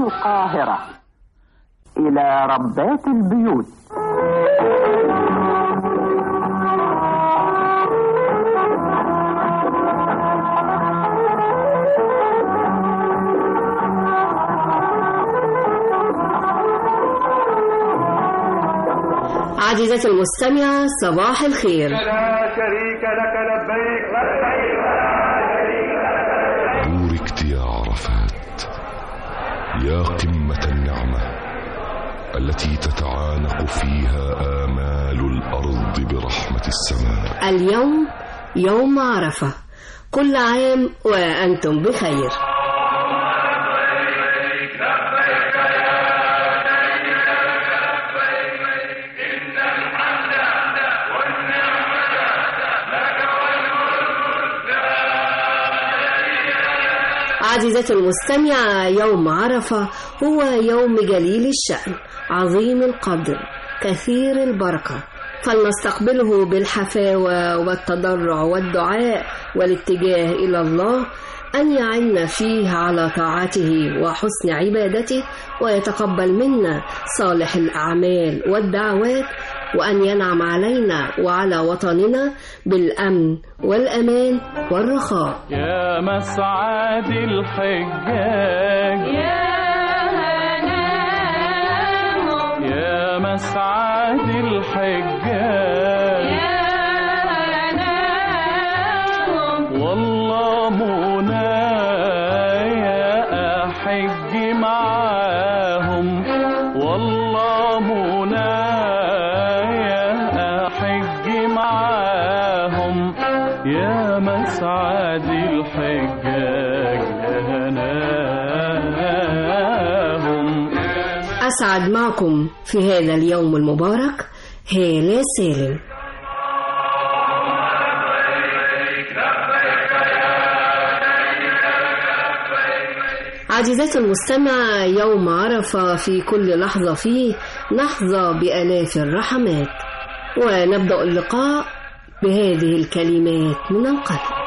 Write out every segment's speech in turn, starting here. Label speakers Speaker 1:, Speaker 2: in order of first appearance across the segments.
Speaker 1: القاهرة إلى ربات البيوت
Speaker 2: عزيزتي المستمعة صباح الخير
Speaker 3: لا شريك لك لبيك لبيك
Speaker 4: بوركت يا عرفات يا قمة النعمة التي تتعانق فيها آمال الأرض برحمة السماء
Speaker 2: اليوم يوم عرفة كل عام وأنتم بخير عزيزتي المستمعة يوم عرفة هو يوم جليل الشأن عظيم القدر كثير البركة فلنستقبله بالحفاوة والتضرع والدعاء والاتجاه إلى الله أن يعنا فيه على طاعته وحسن عبادته ويتقبل منا صالح الأعمال والدعوات وأن ينعم علينا وعلى وطننا بالأمن والأمان والرخاء
Speaker 5: يا مسعد الحجاج
Speaker 6: يا هناهم
Speaker 5: يا مسعد الحجاج
Speaker 6: يا هناهم
Speaker 5: والله منايا أحج معاهم والله منايا أحج معاهم يا مسعد الحجاج يا هناهم
Speaker 2: أسعد معكم في هذا اليوم المبارك هالة سالم عزيزاتي المستمع يوم عرفة في كل لحظة فيه نحظى بآلاف الرحمات ونبدأ اللقاء بهذه الكلمات من القلب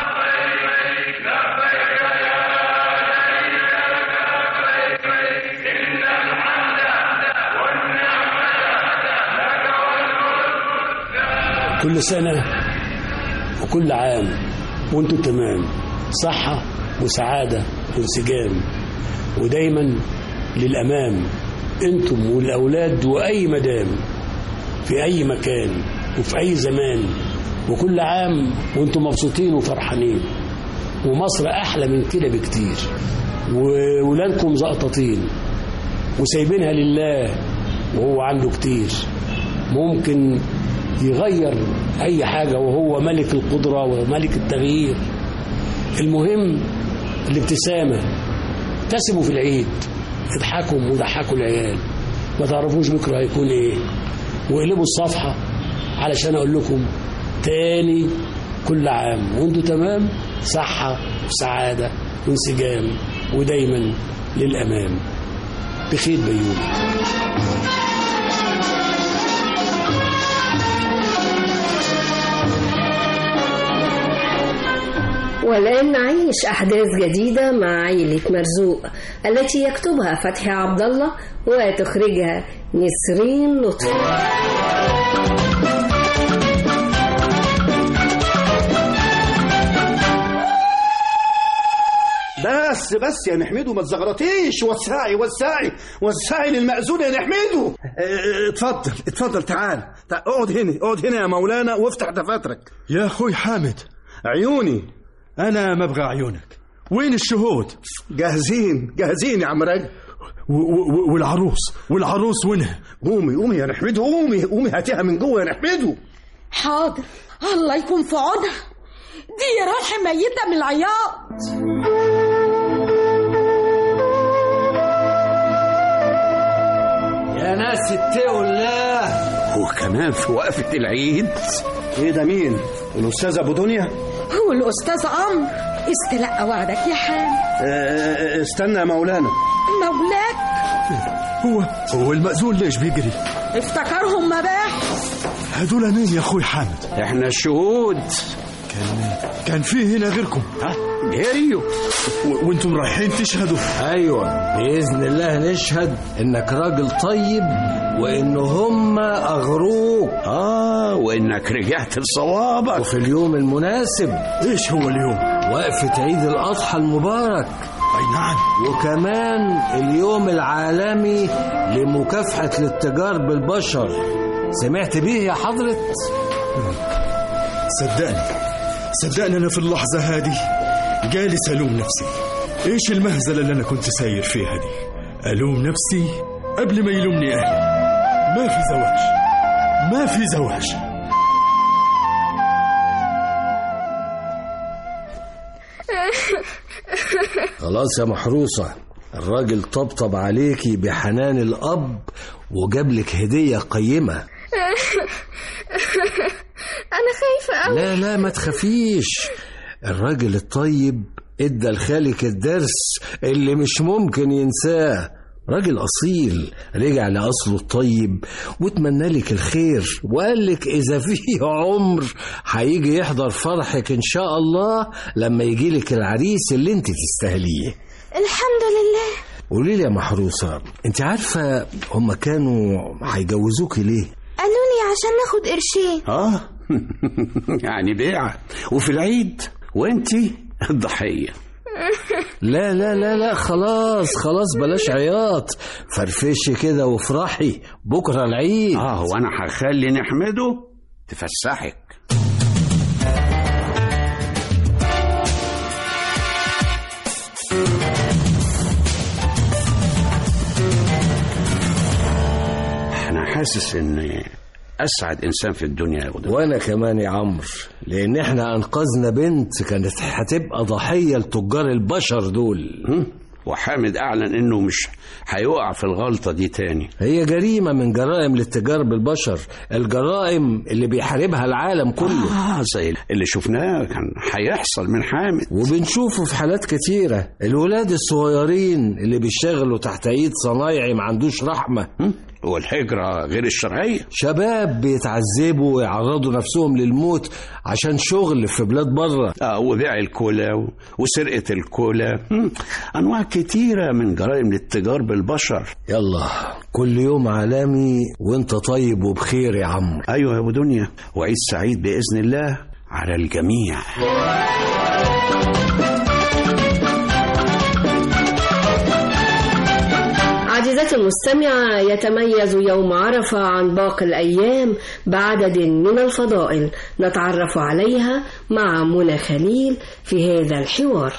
Speaker 7: كل سنة وكل عام وانتم تمام صحة وسعادة وانسجام ودايما للأمام انتم والأولاد وأي مدام في أي مكان وفي أي زمان وكل عام وانتم مبسوطين وفرحانين ومصر أحلى من كده بكتير وولادكم زقططين وسايبينها لله وهو عنده كتير ممكن يغير أي حاجة وهو ملك القدرة وملك التغيير المهم الابتسامة ابتسموا في العيد اضحكوا وضحكوا العيال ما تعرفوش بكرة هيكون ايه واقلبوا الصفحة علشان اقول لكم تاني كل عام وانتوا تمام صحة وسعادة وانسجام ودايما للأمام بخير بيومي
Speaker 2: والآن نعيش أحداث جديدة مع عائلة مرزوق التي يكتبها فتحي عبد الله وتخرجها نسرين لطفي
Speaker 8: بس بس يا نحمده ما تزغرطيش وسعي وسعي وسعي للمأذون يا نحمده اه، اتفضل اتفضل تعال تعال اقعد هنا اقعد هنا يا مولانا وافتح دفاترك
Speaker 9: يا اخوي حامد
Speaker 8: عيوني
Speaker 9: انا ما ابغى عيونك وين الشهود
Speaker 8: جاهزين جاهزين يا عم راجل
Speaker 9: و- و- والعروس والعروس وينها
Speaker 8: قومي قومي يا نحمده قومي قومي هاتيها من جوه يا نحمده
Speaker 10: حاضر الله يكون في عونها دي راح ميتة من العياط
Speaker 11: يا ناس اتقوا الله
Speaker 8: وكمان في وقفة العيد ايه ده مين الاستاذ ابو دنيا
Speaker 10: هو الأستاذ عمرو استلقى وعدك يا حامد
Speaker 8: اه، استنى يا مولانا
Speaker 10: مولاك
Speaker 9: هو هو المأذون ليش بيجري
Speaker 10: افتكرهم مباحث
Speaker 9: هدول مين يا اخوي حامد
Speaker 8: احنا الشهود
Speaker 9: كان كان في هنا غيركم
Speaker 12: ها غيريو
Speaker 9: و- وانتم رايحين تشهدوا
Speaker 11: ايوه باذن الله نشهد انك راجل طيب وان هم اغروك
Speaker 12: اه وانك رجعت لصوابك
Speaker 11: وفي اليوم المناسب
Speaker 9: ايش هو اليوم
Speaker 11: وقفه عيد الاضحى المبارك
Speaker 9: اي نعم
Speaker 11: وكمان اليوم العالمي لمكافحه الاتجار بالبشر سمعت بيه يا حضره
Speaker 9: صدقني صدقني انا في اللحظه هذه جالس الوم نفسي ايش المهزله اللي انا كنت ساير فيها دي الوم نفسي قبل ما يلومني اهلي ما في زواج ما في زواج
Speaker 11: خلاص يا محروسة الراجل طبطب عليكي بحنان الأب وجاب لك هدية قيمة
Speaker 6: أنا خايفة أوي
Speaker 11: لا لا ما تخافيش الراجل الطيب ادى لخالك الدرس اللي مش ممكن ينساه راجل أصيل رجع لأصله الطيب واتمنى لك الخير وقال لك إذا فيه عمر هيجي يحضر فرحك إن شاء الله لما يجي لك العريس اللي انت تستاهليه
Speaker 6: الحمد لله
Speaker 11: قولي لي يا محروسة انت عارفة هما كانوا هيجوزوكي ليه
Speaker 6: قالوا لي عشان ناخد قرشين
Speaker 12: اه يعني بيعة وفي العيد وانتي الضحية
Speaker 11: لا لا لا لا خلاص خلاص بلاش عياط فرفشي كده وافرحي بكرة العيد
Speaker 12: اه وانا هخلي نحمده تفسحك انا حاسس ان اسعد انسان في الدنيا يا غدوة
Speaker 11: وانا كمان يا عمرو لان احنا انقذنا بنت كانت هتبقى ضحية لتجار البشر دول
Speaker 12: هم؟ وحامد اعلن انه مش هيقع في الغلطة دي تاني
Speaker 11: هي جريمة من جرائم الاتجار بالبشر الجرائم اللي بيحاربها العالم كله
Speaker 12: اه زي اللي شفناه كان هيحصل من حامد
Speaker 11: وبنشوفه في حالات كتيرة الولاد الصغيرين اللي بيشتغلوا تحت ايد صنايعي ما عندوش رحمة
Speaker 12: هم؟ والهجرة غير الشرعية
Speaker 11: شباب بيتعذبوا ويعرضوا نفسهم للموت عشان شغل في بلاد بره
Speaker 12: اه وبيع الكولا و- وسرقة الكولا هم، انواع كتيرة من جرائم الاتجار بالبشر
Speaker 11: يلا كل يوم عالمي وانت طيب وبخير يا عمرو
Speaker 12: ايوه يا ابو دنيا وعيد سعيد باذن الله على الجميع
Speaker 2: عزيزتي المستمعة يتميز يوم عرفة عن باقي الأيام بعدد من الفضائل نتعرف عليها مع منى خليل في هذا الحوار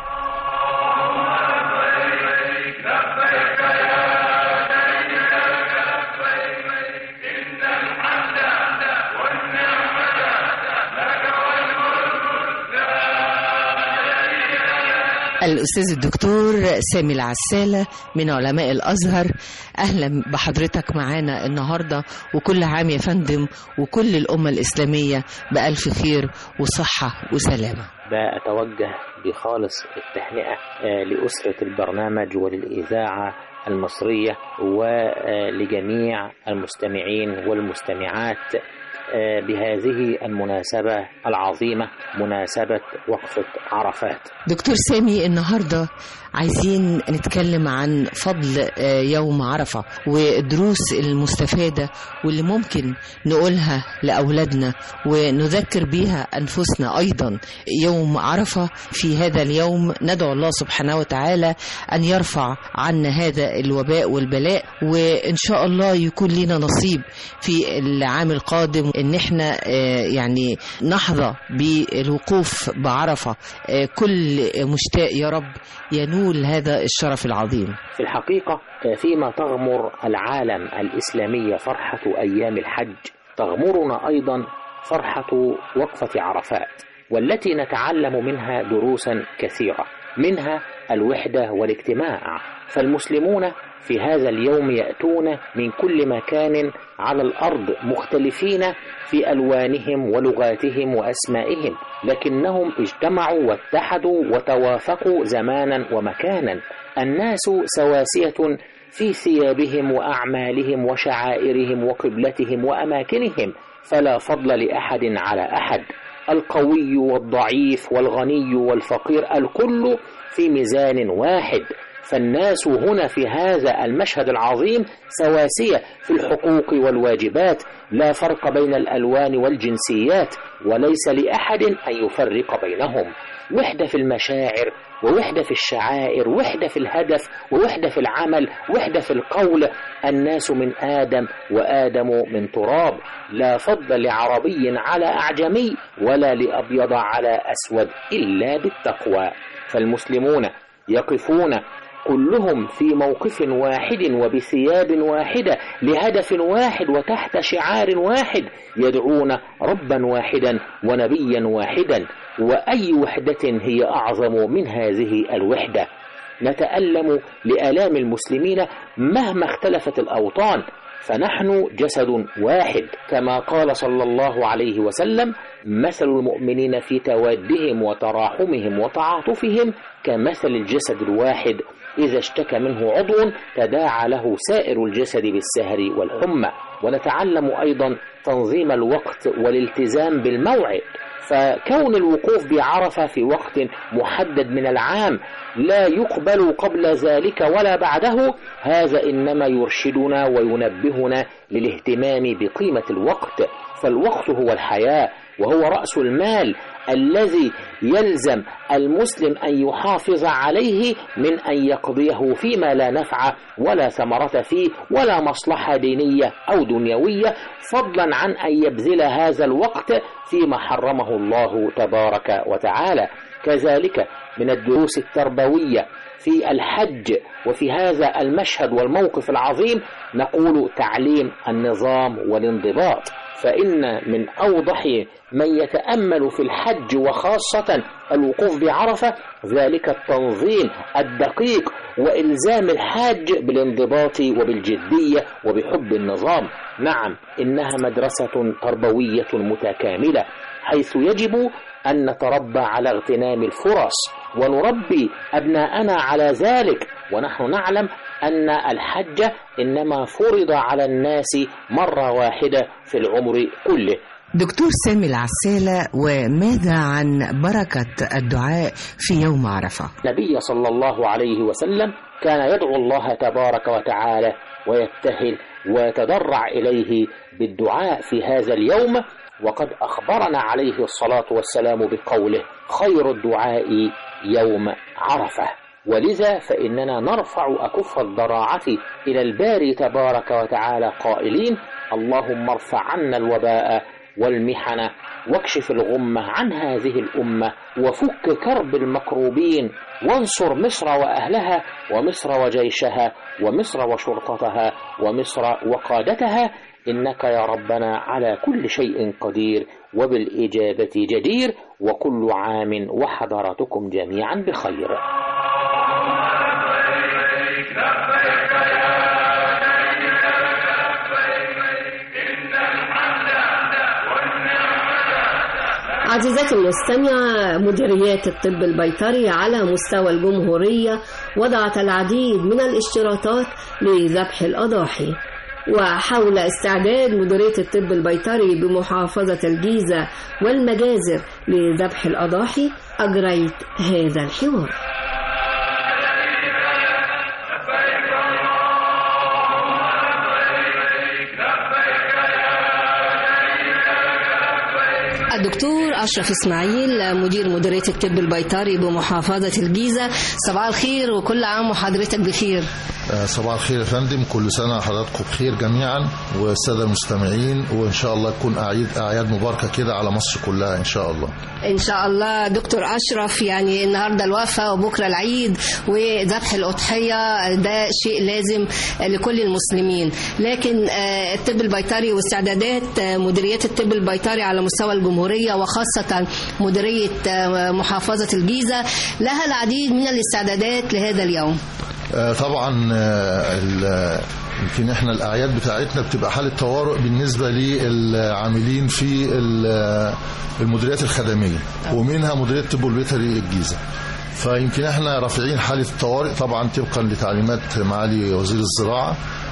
Speaker 13: الأستاذ الدكتور سامي العسالة من علماء الأزهر أهلا بحضرتك معانا النهاردة وكل عام يا فندم وكل الأمة الإسلامية بألف خير وصحة وسلامة
Speaker 14: بأتوجه بخالص التهنئة آه، لأسرة البرنامج وللإذاعة المصرية ولجميع المستمعين والمستمعات آه، بهذه المناسبة العظيمة مناسبة وقفة عرفات
Speaker 13: دكتور سامي النهاردة عايزين نتكلم عن فضل آه، يوم عرفة والدروس المستفادة واللي ممكن نقولها لأولادنا ونذكر بيها أنفسنا أيضا يوم عرفة في هذا اليوم ندعو الله سبحانه وتعالى أن يرفع عنا هذا الوباء والبلاء وإن شاء الله يكون لنا نصيب في العام القادم إن احنا آه، يعني نحظى بالوقوف بعرفة آه، كل مشتاق يا رب ينول هذا الشرف العظيم
Speaker 14: في الحقيقة آه، فيما تغمر العالم الإسلامي فرحة أيام الحج تغمرنا أيضا فرحة وقفة عرفات والتي نتعلم منها دروسا كثيرة منها الوحدة والاجتماع فالمسلمون في هذا اليوم يأتون من كل مكان على الأرض مختلفين في ألوانهم ولغاتهم وأسمائهم لكنهم اجتمعوا واتحدوا وتوافقوا زمانا ومكانا الناس سواسية في ثيابهم وأعمالهم وشعائرهم وقبلتهم وأماكنهم فلا فضل لأحد على أحد القوي والضعيف والغني والفقير الكل في ميزان واحد فالناس هنا في هذا المشهد العظيم سواسية في الحقوق والواجبات لا فرق بين الألوان والجنسيات وليس لأحد أن يفرق بينهم وحدة في المشاعر ووحدة في الشعائر وحدة في الهدف ووحدة في العمل وحدة في القول الناس من آدم وآدم من تراب لا فضل لعربي على أعجمي ولا لأبيض على أسود إلا بالتقوى فالمسلمون يقفون كلهم في موقف واحد وبثياب واحدة لهدف واحد وتحت شعار واحد يدعون ربا واحدا ونبيا واحدا وأي وحدة هي أعظم من هذه الوحدة نتألم لآلام المسلمين مهما اختلفت الأوطان فنحن جسد واحد كما قال صلى الله عليه وسلم مثل المؤمنين في توادهم وتراحمهم وتعاطفهم كمثل الجسد الواحد إذا اشتكى منه عضو تداعى له سائر الجسد بالسهر والحمى ونتعلم أيضا تنظيم الوقت والالتزام بالموعد فكون الوقوف بعرفة في وقت محدد من العام لا يقبل قبل ذلك ولا بعده هذا إنما يرشدنا وينبهنا للاهتمام بقيمة الوقت فالوقت هو الحياة وهو رأس المال الذي يلزم المسلم أن يحافظ عليه من أن يقضيه فيما لا نفع ولا ثمرة فيه ولا مصلحة دينية أو دنيوية فضلا عن أن يبذل هذا الوقت فيما حرمه الله تبارك وتعالى كذلك من الدروس التربوية في الحج وفي هذا المشهد والموقف العظيم نقول تعليم النظام والانضباط فإن من أوضح من يتأمل في الحج وخاصة الوقوف بعرفة ذلك التنظيم الدقيق وإلزام الحاج بالانضباط وبالجدية وبحب النظام نعم إنها مدرسة تربوية متكاملة حيث يجب أن نتربى على اغتنام الفرص ونربي أبناءنا على ذلك ونحن نعلم أن الحج إنما فرض على الناس مرة واحدة في العمر كله
Speaker 13: دكتور سامي العسالة وماذا عن بركة الدعاء في يوم عرفة
Speaker 14: النبي صلى الله عليه وسلم كان يدعو الله تبارك وتعالى ويبتهل ويتضرع إليه بالدعاء في هذا اليوم وقد أخبرنا عليه الصلاة والسلام بقوله خير الدعاء يوم عرفة ولذا فإننا نرفع أكف الضراعة إلى الباري تبارك وتعالى قائلين اللهم ارفع عنا الوباء والمحن واكشف الغمة عن هذه الأمة وفك كرب المكروبين وانصر مصر وأهلها ومصر وجيشها ومصر وشرطتها ومصر وقادتها إنك يا ربنا على كل شيء قدير وبالإجابة جدير وكل عام وحضراتكم جميعا بخير
Speaker 2: عزيزاتي المستمعة مديريات الطب البيطري على مستوى الجمهورية وضعت العديد من الاشتراطات لذبح الأضاحي وحول استعداد مديرية الطب البيطري بمحافظة الجيزة والمجازر لذبح الأضاحي أجريت هذا الحوار الدكتور أشرف إسماعيل مدير مديرية الطب البيطري بمحافظة الجيزة صباح الخير وكل عام وحضرتك بخير
Speaker 15: صباح الخير يا فندم كل سنة حضراتكم بخير جميعا والسادة المستمعين وإن شاء الله تكون أعياد أعياد مباركة كده على مصر كلها إن شاء الله
Speaker 2: إن شاء الله دكتور أشرف يعني النهاردة الوفاة وبكرة العيد وذبح الأضحية ده شيء لازم لكل المسلمين لكن الطب البيطري واستعدادات مديريات الطب البيطري على مستوى الجمهورية وخاصة مديرية محافظة الجيزة لها العديد من الاستعدادات لهذا اليوم
Speaker 15: طبعا يمكن احنا الاعياد بتاعتنا بتبقى حاله طوارئ بالنسبه للعاملين في المديريات الخدميه ومنها مديريه الطب والبيطري الجيزه فيمكن احنا رافعين حاله الطوارئ طبعا طبقا لتعليمات معالي وزير الزراعه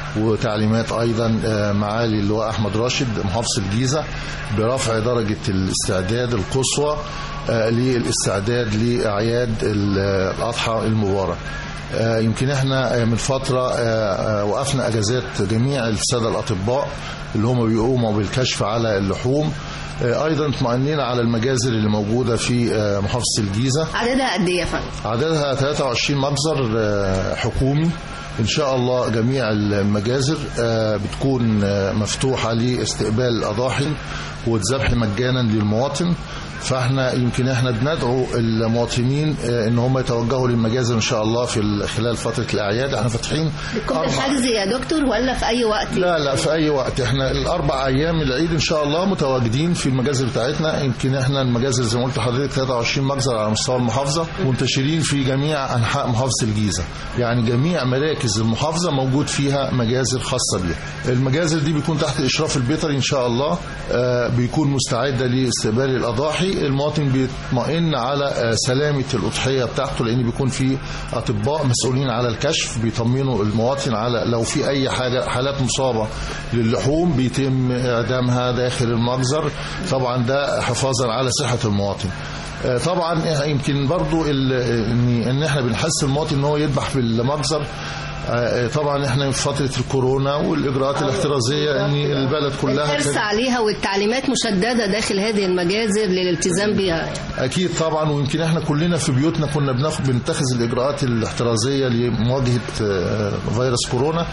Speaker 15: وتعليمات ايضا آه، معالي اللواء احمد راشد محافظ الجيزه برفع درجه الاستعداد القصوى آه، للاستعداد لاعياد ال- الاضحى المبارك آه، يمكن احنا آه، من فتره آه، آه، وقفنا اجازات جميع الساده الاطباء اللي هم بيقوموا بالكشف على اللحوم آه، ايضا اطمأنينا على المجازر اللي موجوده في آه، محافظه الجيزه
Speaker 2: عددها قد ايه يا فندم؟
Speaker 15: عددها 23 مجزر آه، حكومي ان شاء الله جميع المجازر آه، بتكون آه، مفتوحه لاستقبال الاضاحي والذبح مجانا للمواطن فاحنا يمكن احنا بندعو المواطنين آه، ان هم يتوجهوا للمجازر ان شاء الله في ال- خلال فتره الاعياد احنا فاتحين
Speaker 2: بتكون بالحجز يا دكتور ولا في اي وقت؟
Speaker 15: لا لا في اي وقت احنا الاربع ايام العيد ان شاء الله متواجدين في المجازر بتاعتنا يمكن احنا المجازر زي ما قلت لحضرتك 23 مجزر على مستوى المحافظه منتشرين في جميع انحاء محافظه الجيزه يعني جميع مراكز المحافظه موجود فيها مجازر خاصه بيها المجازر دي بيكون تحت اشراف البيطري ان شاء الله آه، بيكون مستعده لاستقبال الاضاحي المواطن بيطمئن على آه، سلامه الاضحيه بتاعته لان بيكون في اطباء مسؤولين على الكشف بيطمنوا المواطن على لو في اي حاجه حالات مصابه للحوم بيتم اعدامها داخل المجزر طبعا ده حفاظا على صحه المواطن آه، طبعا يمكن برضو ال- ان ان احنا بنحس المواطن ان هو يذبح في المجزر آه، طبعا احنا في فتره الكورونا والاجراءات الاحترازيه ان البلد كلها
Speaker 2: الحرص
Speaker 15: كانت-
Speaker 2: عليها والتعليمات مشددة داخل هذه المجازر للالتزام بها
Speaker 15: اكيد طبعا ويمكن احنا كلنا في بيوتنا كنا بناخد بنتخذ الاجراءات الاحترازيه لمواجهه آه، فيروس كورونا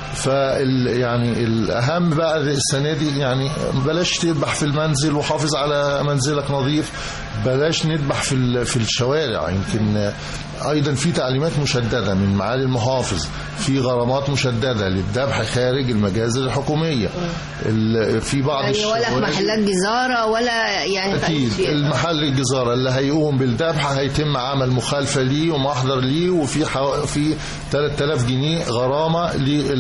Speaker 15: فال يعني الاهم بقى السنه دي يعني بلاش تذبح في المنزل وحافظ على منزلك نظيف بلاش نذبح في ال- في الشوارع يمكن آه، ايضا في تعليمات مشدده من معالي المحافظ في غرامات مشدده للذبح خارج المجازر الحكوميه ال- في بعض
Speaker 2: يعني ولا في
Speaker 15: الشوارع-
Speaker 2: محلات جزارة ولا يعني في أي
Speaker 15: اكيد
Speaker 2: شيء.
Speaker 15: المحل الجزاره اللي هيقوم بالذبح هيتم عمل مخالفه ليه ومحضر ليه وفي حو... في 3000 جنيه غرامه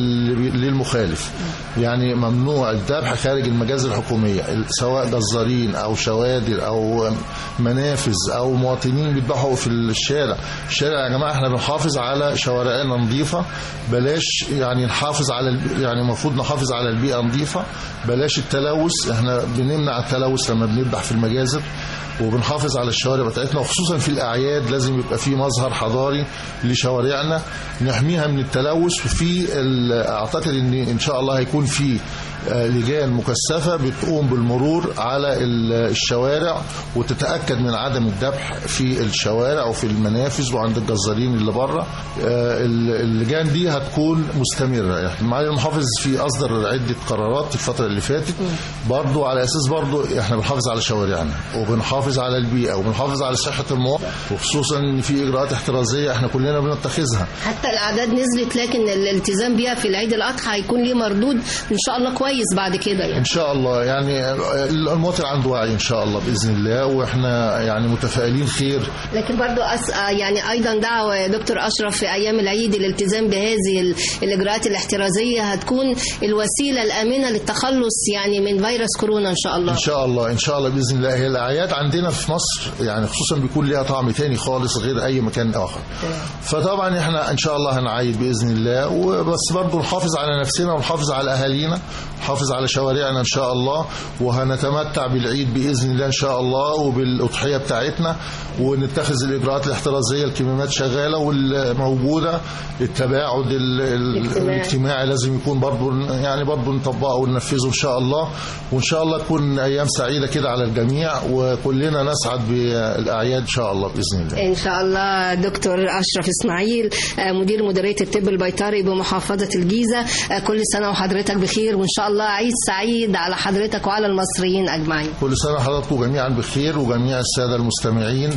Speaker 15: لل- للمخالف يعني ممنوع الذبح خارج المجازر الحكوميه سواء جزارين او شوادر او منافذ او مواطنين بيذبحوا في الشارع الشارع يا جماعه احنا بنحافظ على شوارعنا نظيفه بلاش يعني نحافظ على الب... يعني المفروض نحافظ على البيئه نظيفه بلاش التلوث احنا بنمنع التلوث لما بنذبح في المجازر وبنحافظ على الشوارع بتاعتنا وخصوصا في الاعياد لازم يبقى في مظهر حضاري لشوارعنا نحميها من التلوث وفي ال- اعتقد ان ان شاء الله هيكون في آه، لجان مكثفه بتقوم بالمرور على ال- الشوارع وتتاكد من عدم الذبح في الشوارع وفي المنافذ وعند الجزارين اللي بره آه، ال- اللجان دي هتكون مستمره يعني معالي المحافظ في اصدر عده قرارات الفتره اللي فاتت برضو على اساس برضو احنا بنحافظ على شوارعنا وبنحافظ على البيئه وبنحافظ على صحه المواطن وخصوصا ان في اجراءات احترازيه احنا كلنا بنتخذها
Speaker 2: حتى الأعداد نزلت لكن الالتزام بيها في العيد الأضحى هيكون ليه مردود إن شاء الله كويس بعد كده يعني
Speaker 15: ان شاء الله يعني المواطن عنده وعي ان شاء الله باذن الله واحنا يعني متفائلين خير
Speaker 2: لكن برضو أس... آه يعني أيضا دعوة يا دكتور أشرف في أيام العيد الالتزام بهذه ال- الإجراءات الاحترازية هتكون الوسيلة الآمنة للتخلص يعني من فيروس كورونا إن شاء الله
Speaker 15: ان شاء الله ان شاء الله باذن الله هي الاعياد عندنا في مصر يعني خصوصا بيكون ليها طعم تاني خالص غير اي مكان اخر فطبعا احنا ان شاء الله هنعيد باذن الله وبس برضه نحافظ على نفسنا ونحافظ على اهالينا نحافظ على شوارعنا ان شاء الله وهنتمتع بالعيد باذن الله ان شاء الله وبالاضحيه بتاعتنا ونتخذ الاجراءات الاحترازيه الكمامات شغاله والموجوده التباعد ال- ال-
Speaker 2: الاجتماعي.
Speaker 15: الاجتماعي لازم يكون برضه يعني برضه نطبقه وننفذه ان شاء الله وان شاء الله تكون ايام سعيده كده على الجميع وكلنا نسعد بالاعياد ان شاء الله باذن الله
Speaker 2: إن شاء الله دكتور أشرف إسماعيل آه، مدير مديرية الطب البيطري بمحافظة الجيزة آه، كل سنة وحضرتك بخير وإن شاء الله عيد سعيد على حضرتك وعلى المصريين أجمعين
Speaker 15: كل سنه حضراتكم جميعا بخير وجميع الساده المستمعين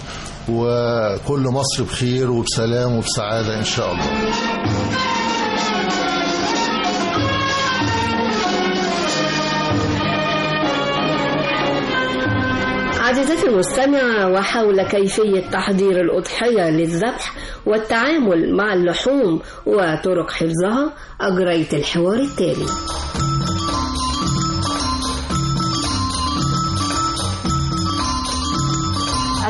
Speaker 15: وكل مصر بخير وبسلام وبسعاده ان شاء الله
Speaker 2: عزيزتي المستمعة وحول كيفية تحضير الأضحية للذبح والتعامل مع اللحوم وطرق حفظها أجريت الحوار التالي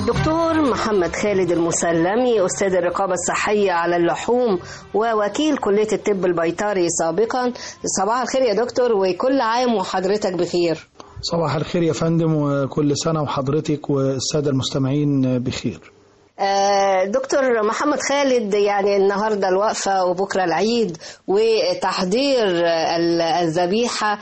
Speaker 2: الدكتور محمد خالد المسلمي أستاذ الرقابة الصحية على اللحوم ووكيل كلية الطب البيطري سابقا صباح الخير يا دكتور وكل عام وحضرتك بخير
Speaker 16: صباح الخير يا فندم وكل سنة وحضرتك والسادة المستمعين بخير
Speaker 2: آه، دكتور محمد خالد يعني النهارده الوقفه وبكره العيد وتحضير ال- الذبيحه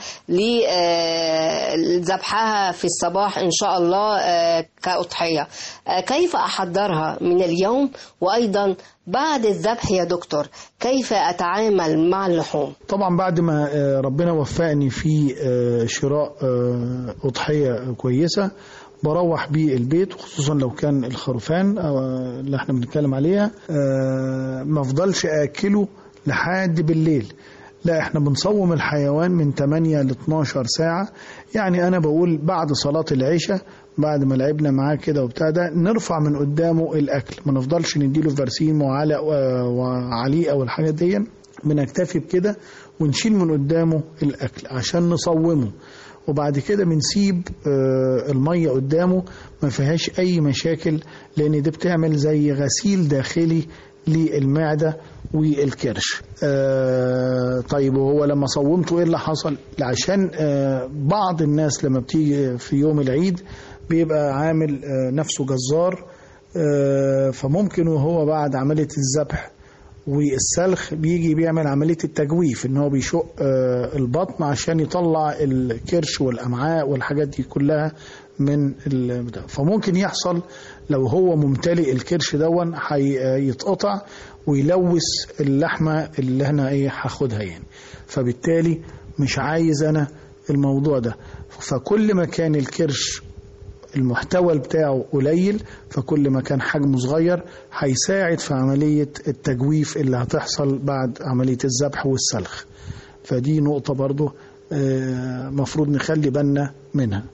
Speaker 2: لذبحها في الصباح ان شاء الله آه، كاضحيه آه، كيف احضرها من اليوم وايضا بعد الذبح يا دكتور كيف اتعامل مع اللحوم
Speaker 16: طبعا بعد ما آه، ربنا وفقني في آه، شراء آه، أضحية كويسة بروح بيه البيت خصوصا لو كان الخرفان أو اللي احنا بنتكلم عليها آه، ما افضلش اكله لحد بالليل لا احنا بنصوم الحيوان من 8 ل 12 ساعة يعني انا بقول بعد صلاة العشاء بعد ما لعبنا معاه كده وبتاع ده نرفع من قدامه الاكل ما نفضلش نديله فرسيم وعلق وعليقة والحاجات دي بنكتفي بكده ونشيل من قدامه الاكل عشان نصومه وبعد كده بنسيب آه، الميه قدامه ما فيهاش اي مشاكل لان دي بتعمل زي غسيل داخلي للمعده والكرش آه، طيب وهو لما صومته ايه اللي حصل عشان آه، بعض الناس لما بتيجي في يوم العيد بيبقى عامل آه، نفسه جزار آه، فممكن وهو بعد عمليه الذبح والسلخ بيجي بيعمل عملية التجويف ان هو بيشق آه، البطن عشان يطلع الكرش والامعاء والحاجات دي كلها من البتاع فممكن يحصل لو هو ممتلئ الكرش دون هيتقطع ويلوث اللحمة اللي انا ايه هاخدها يعني فبالتالي مش عايز انا الموضوع ده فكل ما كان الكرش المحتوى بتاعه قليل فكل ما كان حجمه صغير هيساعد في عملية التجويف اللي هتحصل بعد عملية الذبح والسلخ فدي نقطة برضو آه، مفروض نخلي بالنا منها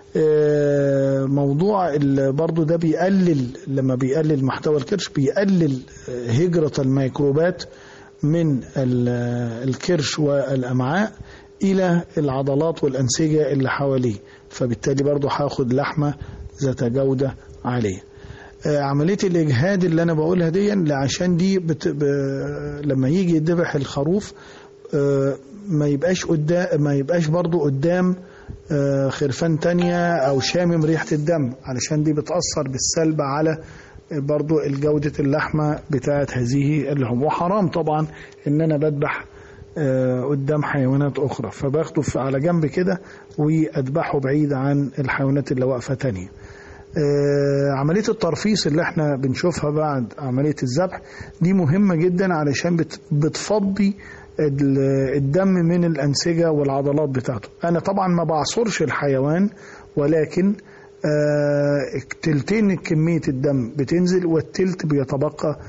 Speaker 16: آه، موضوع ال- برضو ده بيقلل لما بيقلل محتوى الكرش بيقلل آه، هجرة الميكروبات من ال- الكرش والأمعاء إلى العضلات والأنسجة اللي حواليه فبالتالي برضو هاخد لحمة ذات جودة عالية آه، عملية الإجهاد اللي أنا بقولها دي عشان دي بت... ب... لما يجي يذبح الخروف آه، ما يبقاش قدام ما يبقاش برضو قدام آه، خرفان تانية أو شامم ريحة الدم علشان دي بتأثر بالسلب على برضو الجودة اللحمة بتاعت هذه اللحوم وحرام طبعا إن أنا بذبح آه، قدام حيوانات أخرى فباخده في- على جنب كده وأذبحه بعيد عن الحيوانات اللي واقفة تانية آه، عملية الترفيص اللي احنا بنشوفها بعد عملية الذبح دي مهمة جدا علشان بت- بتفضي ال- الدم من الأنسجة والعضلات بتاعته أنا طبعا ما بعصرش الحيوان ولكن آه، تلتين كمية الدم بتنزل والتلت بيتبقى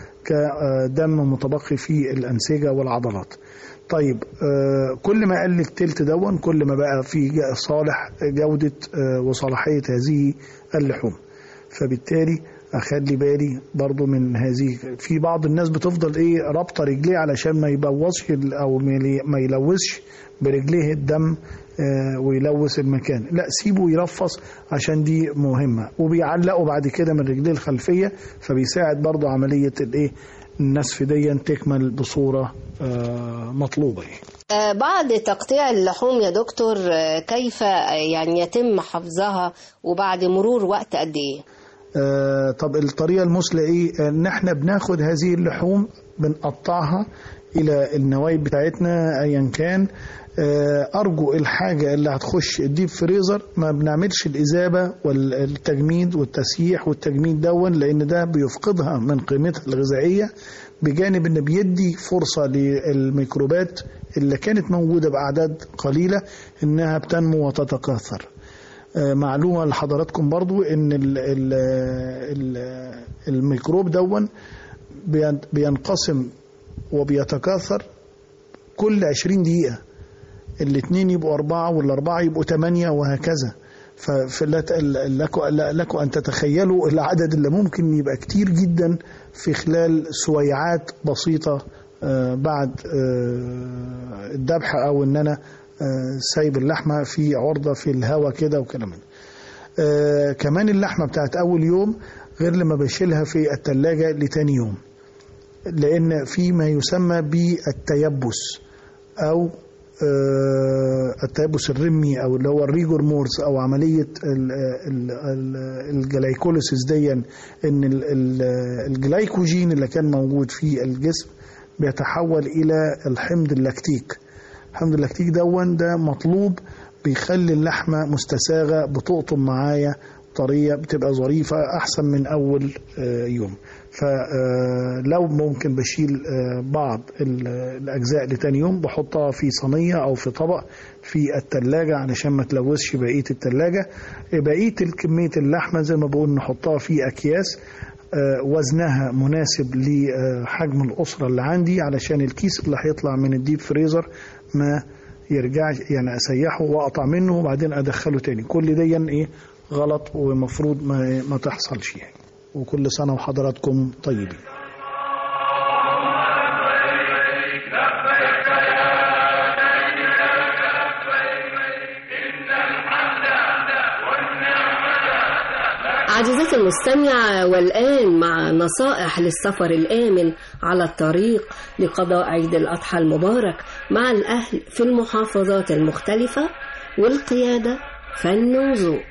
Speaker 16: كدم متبقي في الأنسجة والعضلات طيب آه، كل ما قل التلت دون كل ما بقى في ج- صالح جودة آه، وصلاحية هذه اللحوم فبالتالي اخلي بالي برضو من هذه في بعض الناس بتفضل ايه رابطه رجليه علشان ما يبوظش ال- او ما يلي- ما يلوثش برجليه الدم آه، ويلوث المكان لا سيبه يرفص عشان دي مهمه وبيعلقوا بعد كده من رجليه الخلفيه فبيساعد برضو عمليه الايه النسف دي تكمل بصوره آه، مطلوبه يعني.
Speaker 2: آه، بعد تقطيع اللحوم يا دكتور آه، كيف آه، يعني يتم حفظها وبعد مرور وقت قد ايه
Speaker 16: آه، طب الطريقة المثلى ايه ان احنا بناخد هذه اللحوم بنقطعها الى النوايب بتاعتنا ايا كان آه، ارجو الحاجة اللي هتخش الديب فريزر ما بنعملش الاذابة والتجميد والتسييح والتجميد دون لان ده بيفقدها من قيمتها الغذائية بجانب ان بيدي فرصة للميكروبات اللي كانت موجودة باعداد قليلة انها بتنمو وتتكاثر آه، معلومة لحضراتكم برضو ان ال ال ال الميكروب دون بين- بينقسم وبيتكاثر كل 20 دقيقة الاثنين يبقوا أربعة والأربعة يبقوا ثمانية وهكذا فلكم أن تتخيلوا العدد اللي ممكن يبقى كتير جدا في خلال سويعات بسيطة آه، بعد آه، الذبح أو إن أنا آه، سايب اللحمة في عرضة في الهواء كده وكلام من ده. آه، كمان اللحمة بتاعت أول يوم غير لما بشيلها في التلاجة لتاني يوم لأن في ما يسمى بالتيبس أو آه، التيبس الرمي أو اللي هو الريجور مورس أو عملية ال- ال- ال- الجلايكوليسيس دي إن ال- ال- الجلايكوجين اللي كان موجود في الجسم بيتحول إلى الحمض اللاكتيك الحمض اللاكتيك دون ده مطلوب بيخلي اللحمة مستساغة بتقطم معايا طرية بتبقى ظريفة أحسن من أول آه، يوم فلو ممكن بشيل آه، بعض ال- الأجزاء لتاني يوم بحطها في صينية أو في طبق في التلاجة علشان ما تلوثش بقية التلاجة بقية كمية اللحمة زي ما بقول نحطها في أكياس آه، وزنها مناسب لحجم الأسرة اللي عندي علشان الكيس اللي هيطلع من الديب فريزر ما يرجعش يعني أسيحه وأقطع منه وبعدين أدخله تاني كل دي إيه غلط ومفروض ما, ما تحصلش يعني وكل سنة وحضراتكم طيبين
Speaker 2: عزيزتي المستمعة والآن مع نصائح للسفر الآمن على الطريق لقضاء عيد الأضحى المبارك مع الأهل في المحافظات المختلفة والقيادة فن وذوق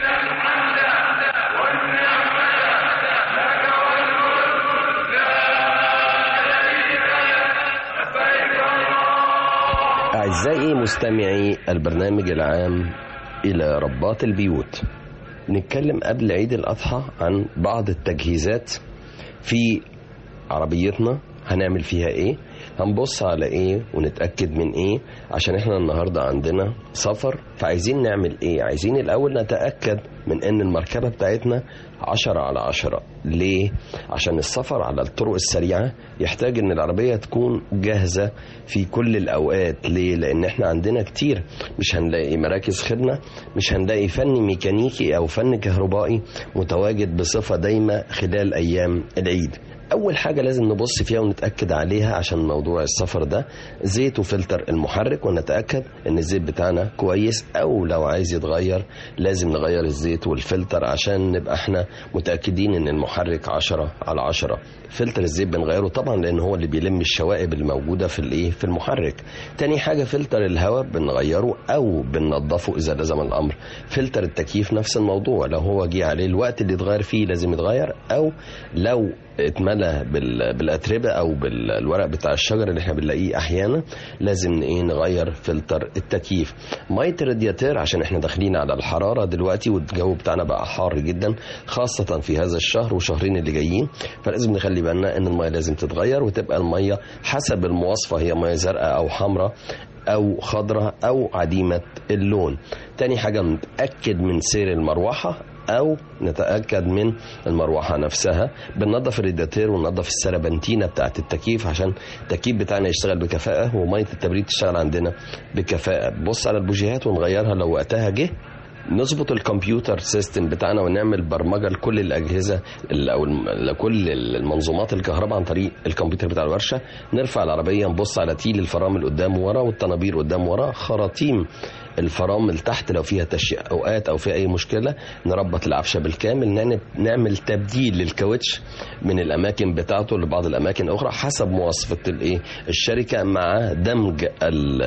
Speaker 17: أعزائي مستمعي البرنامج العام إلى رباط البيوت نتكلم قبل عيد الأضحى عن بعض التجهيزات في عربيتنا هنعمل فيها ايه هنبص على ايه ونتأكد من ايه عشان احنا النهاردة عندنا سفر فعايزين نعمل ايه عايزين الاول نتأكد من ان المركبة بتاعتنا عشرة على عشرة ليه عشان السفر على الطرق السريعة يحتاج ان العربية تكون جاهزة في كل الاوقات ليه لان احنا عندنا كتير مش هنلاقي مراكز خدمة مش هنلاقي فن ميكانيكي او فن كهربائي متواجد بصفة دايمة خلال ايام العيد اول حاجه لازم نبص فيها ونتاكد عليها عشان موضوع السفر ده زيت وفلتر المحرك ونتاكد ان الزيت بتاعنا كويس او لو عايز يتغير لازم نغير الزيت والفلتر عشان نبقى احنا متاكدين ان المحرك 10 على 10 فلتر الزيت بنغيره طبعا لان هو اللي بيلم الشوائب الموجوده في الايه في المحرك تاني حاجه فلتر الهواء بنغيره او بننضفه اذا لزم الامر فلتر التكييف نفس الموضوع لو هو جه عليه الوقت اللي يتغير فيه لازم يتغير او لو اتملى بال- بالاتربه او بالورق بتاع الشجر اللي احنا بنلاقيه احيانا لازم ايه نغير فلتر التكييف ميه الرادياتير عشان احنا داخلين على الحراره دلوقتي والجو بتاعنا بقى حار جدا خاصه في هذا الشهر وشهرين اللي جايين فلازم نخلي بالنا ان الميه لازم تتغير وتبقى الميه حسب المواصفه هي ميه زرقاء او حمراء او خضراء او عديمه اللون تاني حاجه نتاكد من سير المروحه او نتاكد من المروحه نفسها بننظف الرادياتير وننظف السربنتينه بتاعه التكييف عشان التكييف بتاعنا يشتغل بكفاءه وميه التبريد تشتغل عندنا بكفاءه بص على البوجيهات ونغيرها لو وقتها جه نظبط الكمبيوتر سيستم بتاعنا ونعمل برمجه لكل الاجهزه ال- او الم- لكل المنظومات الكهرباء عن طريق الكمبيوتر بتاع الورشه نرفع العربيه نبص على تيل الفرامل قدام ورا والطنابير قدام ورا خراطيم الفرامل تحت لو فيها تشققات او فيها اي مشكله نربط العفشه بالكامل نعمل- نعمل تبديل للكاوتش من الاماكن بتاعته لبعض الاماكن الاخرى حسب مواصفه الايه الشركه مع دمج ال-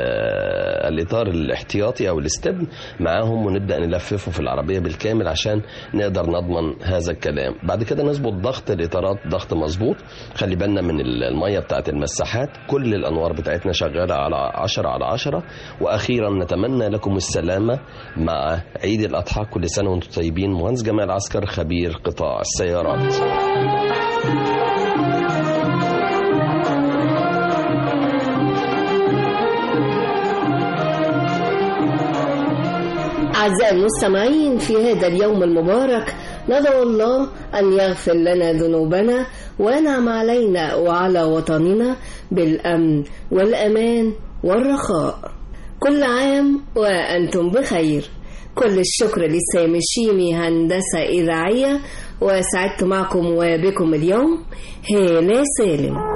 Speaker 17: الاطار الاحتياطي او الاستبن معاهم ونبدا نلففه في العربيه بالكامل عشان نقدر نضمن هذا الكلام بعد كده نظبط ضغط الاطارات ضغط مظبوط خلي بالنا من ال- الميه بتاعه المساحات كل الانوار بتاعتنا شغاله على 10 على 10 واخيرا نتمنى لكم السلامه مع عيد الاضحى كل سنه وانتم طيبين مهندس جمال عسكر خبير قطاع السيارات
Speaker 2: أعزائي المستمعين في هذا اليوم المبارك ندعو الله أن يغفر لنا ذنوبنا وينعم علينا وعلى وطننا بالأمن والأمان والرخاء كل عام وأنتم بخير كل الشكر لسامي الشيمي هندسة إذاعية وسعدت معكم وبكم اليوم هالة سالم